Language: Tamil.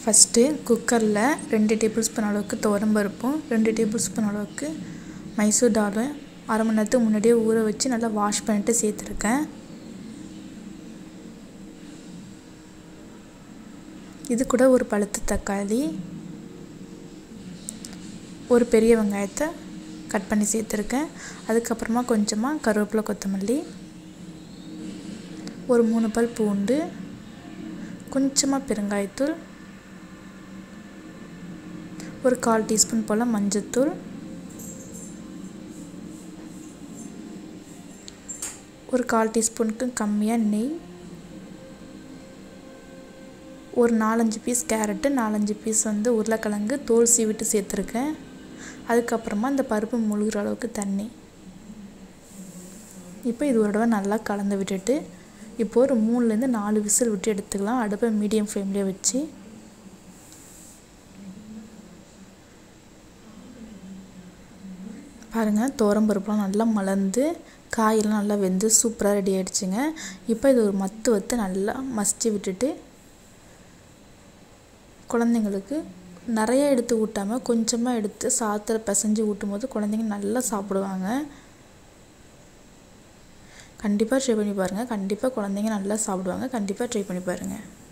ஃபஸ்ட்டு குக்கரில் ரெண்டு டேபிள் ஸ்பூன் அளவுக்கு துவரம்பருப்பும் ரெண்டு டேபிள் ஸ்பூன் அளவுக்கு மைசூர் டாலும் அரை மணி நேரத்துக்கு முன்னாடியே ஊற வச்சு நல்லா வாஷ் பண்ணிட்டு சேர்த்துருக்கேன் இது கூட ஒரு பழுத்த தக்காளி ஒரு பெரிய வெங்காயத்தை கட் பண்ணி சேர்த்துருக்கேன் அதுக்கப்புறமா கொஞ்சமாக கருவேப்பிலை கொத்தமல்லி ஒரு மூணு பல் பூண்டு கொஞ்சமாக பெருங்காயத்தூள் ஒரு கால் டீஸ்பூன் போல் மஞ்சத்தூள் ஒரு கால் டீஸ்பூனுக்கு கம்மியாக நெய் ஒரு நாலஞ்சு பீஸ் கேரட்டு நாலஞ்சு பீஸ் வந்து உருளைக்கிழங்கு தோல் சீவிட்டு சேர்த்துருக்கேன் அதுக்கப்புறமா இந்த பருப்பு முழுகிற அளவுக்கு தண்ணி இப்போ இது ஒரு தடவை நல்லா கலந்து விட்டுட்டு இப்போ ஒரு மூணுலேருந்து நாலு விசில் விட்டு எடுத்துக்கலாம் அடுப்பை மீடியம் ஃப்ளேம்லேயே வச்சு பாருங்கள் துவரம்பருப்புலாம் நல்லா மலர்ந்து காயெல்லாம் நல்லா வெந்து சூப்பராக ரெடி ஆகிடுச்சுங்க இப்போ இது ஒரு மத்து வத்து நல்லா மசிச்சு விட்டுட்டு குழந்தைங்களுக்கு நிறைய எடுத்து ஊட்டாமல் கொஞ்சமாக எடுத்து சாத்தில் பிசைஞ்சு ஊட்டும் போது குழந்தைங்க நல்லா சாப்பிடுவாங்க கண்டிப்பாக ட்ரை பண்ணி பாருங்கள் கண்டிப்பாக குழந்தைங்க நல்லா சாப்பிடுவாங்க கண்டிப்பாக ட்ரை பண்ணி பாருங்கள்